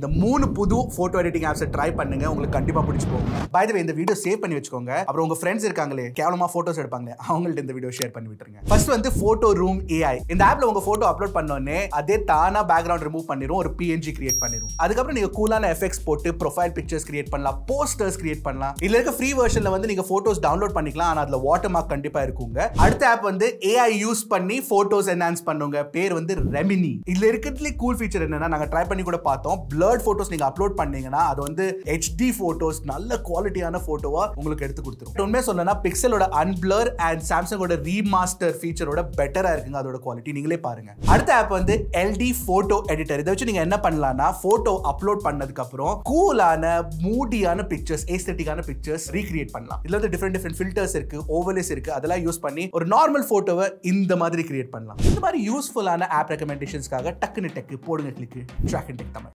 இந்த மூணு புது போட்டோ எடிட்டிங் ஆப்ஸை ட்ரை பண்ணுங்க உங்களுக்கு கண்டிப்பா பிடிச்சி போகும் பை த இந்த வீடியோ சேவ் பண்ணி வச்சுக்கோங்க அப்புறம் உங்க ஃப்ரெண்ட்ஸ் இருக்காங்களே கேவலமா போட்டோஸ் எடுப்பாங்களே அவங்கள்ட்ட இந்த வீடியோ ஷேர் பண்ணி விட்டுருங்க ஃபர்ஸ்ட் வந்து போட்டோ ரூம் ஏஐ இந்த ஆப்ல உங்க போட்டோ அப்லோட் பண்ணோடனே அதே தானா பேக்ரவுண்ட் ரிமூவ் பண்ணிரும் ஒரு பிஎன்ஜி கிரியேட் பண்ணிரும் அதுக்கப்புறம் நீங்க கூலான எஃபெக்ட்ஸ் போட்டு ப்ரொஃபைல் பிக்சர்ஸ் கிரியேட் பண்ணலாம் போஸ்டர்ஸ் கிரியேட் பண்ணலாம் இதுல இருக்க ஃப்ரீ வெர்ஷன்ல வந்து நீங்க போட்டோஸ் டவுன்லோட் பண்ணிக்கலாம் ஆனா அதுல வாட்டர் மார்க் கண்டிப்பா இருக்குங்க அடுத்த ஆப் வந்து ஏஐ யூஸ் பண்ணி போட்டோஸ் என்ஹான்ஸ் பண்ணுங்க பேர் வந்து ரெமினி இதுல இருக்கிறதுல கூல் ஃபீச்சர் என்னன்னா நாங்க ட்ரை பண்ணி கூட பார்த்தோம் பிளர்ட் போட்டோஸ் நீங்க அப்லோட் பண்ணீங்கன்னா அது வந்து ஹெச்டி போட்டோஸ் நல்ல குவாலிட்டியான போட்டோவா உங்களுக்கு எடுத்து கொடுத்துரும் உண்மையா சொல்லணும்னா பிக்சலோட அன்பிளர் அண்ட் சாம்சங்கோட ரீமாஸ்டர் ஃபீச்சரோட பெட்டரா இருக்குங்க அதோட குவாலிட்டி நீங்களே பாருங்க அடுத்த ஆப் வந்து எல்டி போட்டோ எடிட்டர் இதை வச்சு நீங்க என்ன பண்ணலாம்னா போட்டோ அப்லோட் பண்ணதுக்கு அப்புறம் கூலான மூடியான பிக்சர்ஸ் ஏஸ்தட்டிக்கான பிக்சர்ஸ் ரீக்ரியேட் பண்ணலாம் இதுல வந்து டிஃப்ரெண்ட் டிஃப்ரெண்ட் ஃபில்டர்ஸ் இருக்கு ஓவர்லேஸ் இருக்கு அதெல்லாம் யூஸ் பண்ணி ஒரு நார்மல் போட்டோவை இந்த மாதிரி கிரியேட் பண்ணலாம் இந்த மாதிரி யூஸ்ஃபுல்லான ஆப் ரெக்கமெண்டேஷன்ஸ்க்காக டக்குனு டக்கு போடுங்க கிளிக்கு ட்ராக் அண்ட் டெக் தமிழ்